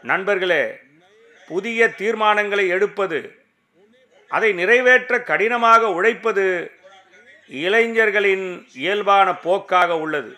நண்பர்களே புதிய தீர்மானங்களை எடுப்பது அதை நிறைவேற்ற கடினமாக உழைப்பது இளைஞர்களின் இயல்பான போக்காக உள்ளது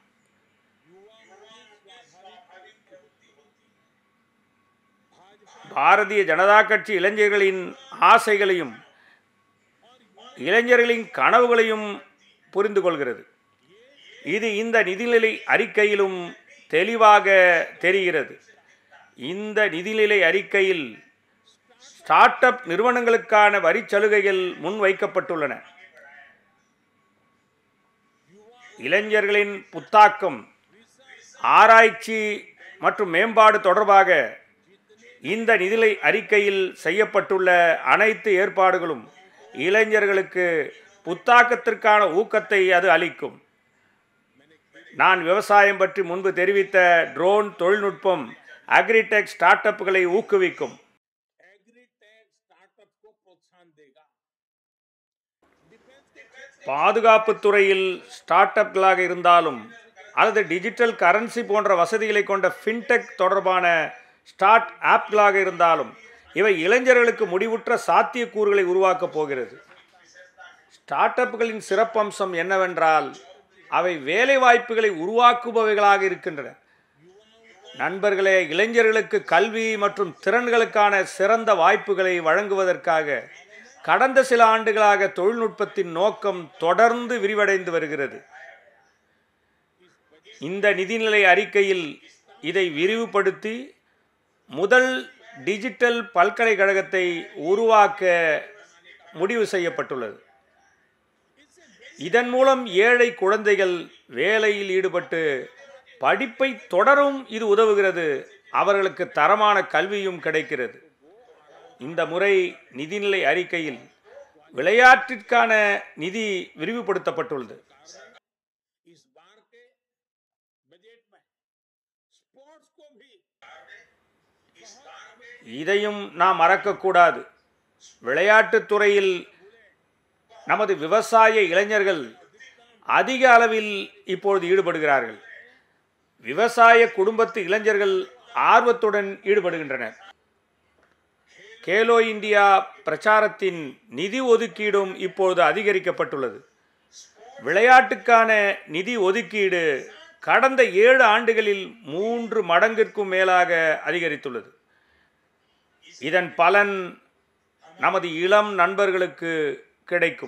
பாரதிய ஜனதா கட்சி இளைஞர்களின் ஆசைகளையும் இளைஞர்களின் கனவுகளையும் புரிந்து கொள்கிறது இது இந்த நிதிநிலை அறிக்கையிலும் தெளிவாக தெரிகிறது இந்த நிதிநிலை அறிக்கையில் ஸ்டார்ட் அப் நிறுவனங்களுக்கான வரி சலுகைகள் முன்வைக்கப்பட்டுள்ளன இளைஞர்களின் புத்தாக்கம் ஆராய்ச்சி மற்றும் மேம்பாடு தொடர்பாக இந்த நிதிநிலை அறிக்கையில் செய்யப்பட்டுள்ள அனைத்து ஏற்பாடுகளும் இளைஞர்களுக்கு புத்தாக்கத்திற்கான ஊக்கத்தை அது அளிக்கும் நான் விவசாயம் பற்றி முன்பு தெரிவித்த ட்ரோன் தொழில்நுட்பம் அக்ரிடெக் ஸ்டார்ட் அப்புகளை ஊக்குவிக்கும் एग्रीटेक स्टार्टअप को प्रोत्साहन देगा பாதுகாப்பு துறையில் ஸ்டார்ட் அப்களாக இருந்தாலும் அல்லது டிஜிட்டல் கரன்சி போன்ற வசதிகளை கொண்ட ஃபின்டெக் தொடர்பான ஸ்டார்ட் ஆப்களாக இருந்தாலும் இவை இளைஞர்களுக்கு முடிவுற்ற சாத்தியக்கூறுகளை உருவாக்கப் போகிறது ஸ்டார்ட் அப்புகளின் சிறப்பம்சம் என்னவென்றால் அவை வேலைவாய்ப்புகளை உருவாக்குபவைகளாக இருக்கின்றன நண்பர்களே இளைஞர்களுக்கு கல்வி மற்றும் திறன்களுக்கான சிறந்த வாய்ப்புகளை வழங்குவதற்காக கடந்த சில ஆண்டுகளாக தொழில்நுட்பத்தின் நோக்கம் தொடர்ந்து விரிவடைந்து வருகிறது இந்த நிதிநிலை அறிக்கையில் இதை விரிவுபடுத்தி முதல் டிஜிட்டல் பல்கலைக்கழகத்தை உருவாக்க முடிவு செய்யப்பட்டுள்ளது இதன் மூலம் ஏழை குழந்தைகள் வேலையில் ஈடுபட்டு படிப்பை தொடரும் இது உதவுகிறது அவர்களுக்கு தரமான கல்வியும் கிடைக்கிறது இந்த முறை நிதிநிலை அறிக்கையில் விளையாட்டிற்கான நிதி விரிவுபடுத்தப்பட்டுள்ளது इस बार के बजट में स्पोर्ट्स को भी இதையும் நாம் மறக்கக்கூடாது விளையாட்டுத் துறையில் நமது விவசாய இளைஞர்கள் அதிக அளவில் இப்பொழுது ஈடுபடுகிறார்கள் விவசாய குடும்பத்து இளைஞர்கள் ஆர்வத்துடன் ஈடுபடுகின்றனர் கேலோ இந்தியா பிரச்சாரத்தின் நிதி ஒதுக்கீடும் இப்பொழுது அதிகரிக்கப்பட்டுள்ளது விளையாட்டுக்கான நிதி ஒதுக்கீடு கடந்த ஏழு ஆண்டுகளில் மூன்று மடங்கிற்கும் மேலாக அதிகரித்துள்ளது இதன் பலன் நமது இளம் நண்பர்களுக்கு கிடைக்கும்